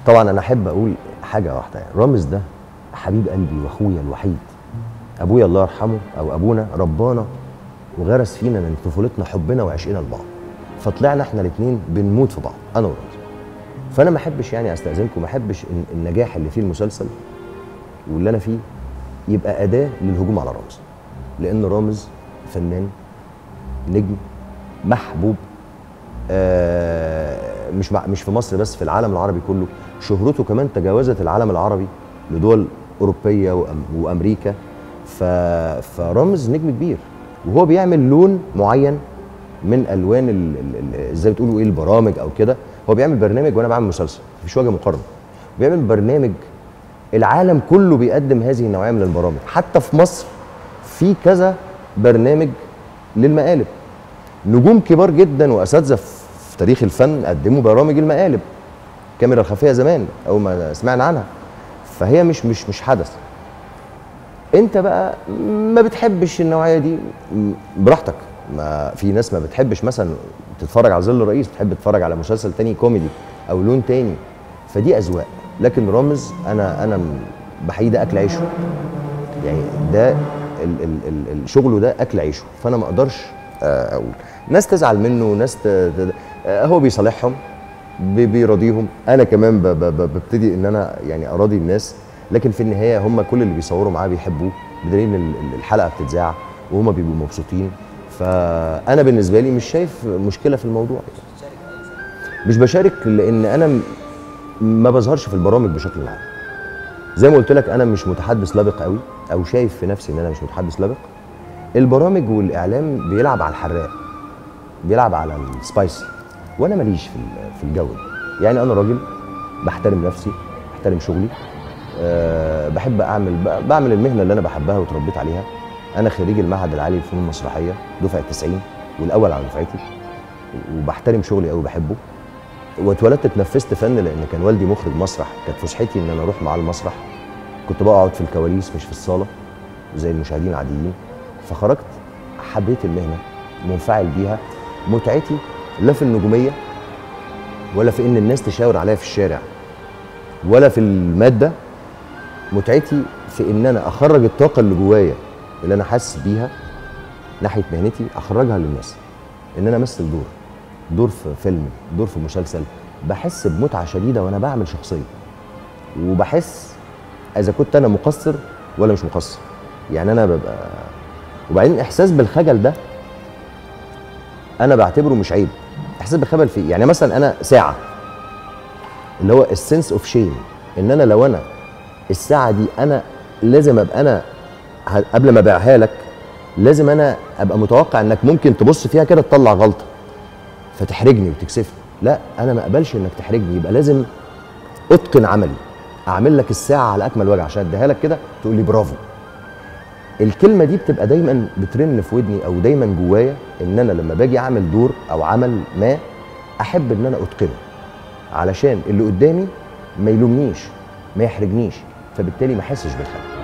طبعا انا احب اقول حاجه واحده يعني رامز ده حبيب قلبي واخويا الوحيد ابويا الله يرحمه او ابونا ربانا وغرس فينا من طفولتنا حبنا وعشقنا لبعض فطلعنا احنا الاثنين بنموت في بعض انا ورامز فانا ما احبش يعني استاذنكم ما احبش إن النجاح اللي فيه المسلسل واللي انا فيه يبقى اداه للهجوم على رامز لان رامز فنان نجم محبوب آه مش مع مش في مصر بس في العالم العربي كله شهرته كمان تجاوزت العالم العربي لدول اوروبيه وأم وامريكا ف فرامز نجم كبير وهو بيعمل لون معين من الوان ال- ال- ال- زي بتقولوا ايه البرامج او كده هو بيعمل برنامج وانا بعمل مسلسل مفيش وجه مقارنه بيعمل برنامج العالم كله بيقدم هذه النوعيه من البرامج حتى في مصر في كذا برنامج للمقالب نجوم كبار جدا واساتذه في تاريخ الفن قدموا برامج المقالب الكاميرا الخفيه زمان اول ما سمعنا عنها فهي مش مش مش حدث انت بقى ما بتحبش النوعيه دي م- براحتك ما في ناس ما بتحبش مثلا تتفرج على ظل الرئيس بتحب تتفرج على مسلسل تاني كوميدي او لون تاني فدي اذواق لكن رامز انا انا م- بحيي ده اكل عيشه يعني ده ال ال ال ال شغله ده اكل عيشه فانا ما اقدرش آه، اقول ناس تزعل منه ناس ت... ت... آه، هو بيصالحهم بي- بيراضيهم انا كمان ب... ب... ب... ببتدي ان انا يعني اراضي الناس لكن في النهايه هم كل اللي بيصوروا معاه بيحبوه بدليل ان ال- الحلقه بتتذاع وهم بيبقوا مبسوطين فانا بالنسبه لي مش شايف مشكله في الموضوع مش بشارك لان انا م- ما بظهرش في البرامج بشكل عام زي ما قلت لك انا مش متحدث لبق قوي او شايف في نفسي ان انا مش متحدث لبق البرامج والاعلام بيلعب على الحراق بيلعب على السبايسي وانا ماليش في ال- في الجو ده يعني انا راجل بحترم نفسي بحترم شغلي أه بحب اعمل ب- بعمل المهنه اللي انا بحبها وتربيت عليها انا خريج المعهد العالي للفنون المسرحيه دفعه 90 والاول على دفعتي وبحترم شغلي قوي بحبه واتولدت اتنفست فن لان كان والدي مخرج مسرح كانت فسحتي ان انا اروح معاه المسرح كنت بقعد في الكواليس مش في الصاله زي المشاهدين العاديين فخرجت حبيت المهنه منفعل بيها متعتي لا في النجوميه ولا في ان الناس تشاور عليا في الشارع ولا في الماده متعتي في ان انا اخرج الطاقه اللي جوايا اللي انا حاسس بيها ناحيه مهنتي اخرجها للناس ان انا امثل دور دور في فيلم دور في مسلسل بحس بمتعه شديده وانا بعمل شخصيه وبحس اذا كنت انا مقصر ولا مش مقصر يعني انا ببقى وبعدين احساس بالخجل ده انا بعتبره مش عيب احساس بالخجل فيه يعني مثلا انا ساعه اللي هو السنس اوف شيم ان انا لو انا الساعه دي انا لازم ابقى انا ه- قبل ما ابيعها لك لازم انا ابقى متوقع انك ممكن تبص فيها كده تطلع غلطه فتحرجني وتكسفني لا انا ما اقبلش انك تحرجني يبقى لازم اتقن عملي اعمل لك الساعه على اكمل وجه عشان اديها لك كده تقول لي برافو الكلمه دي بتبقى دايما بترن في ودني او دايما جوايا ان انا لما باجي اعمل دور او عمل ما احب ان انا اتقنه علشان اللي قدامي ما يلومنيش ما يحرجنيش فبالتالي ما احسش بالخجل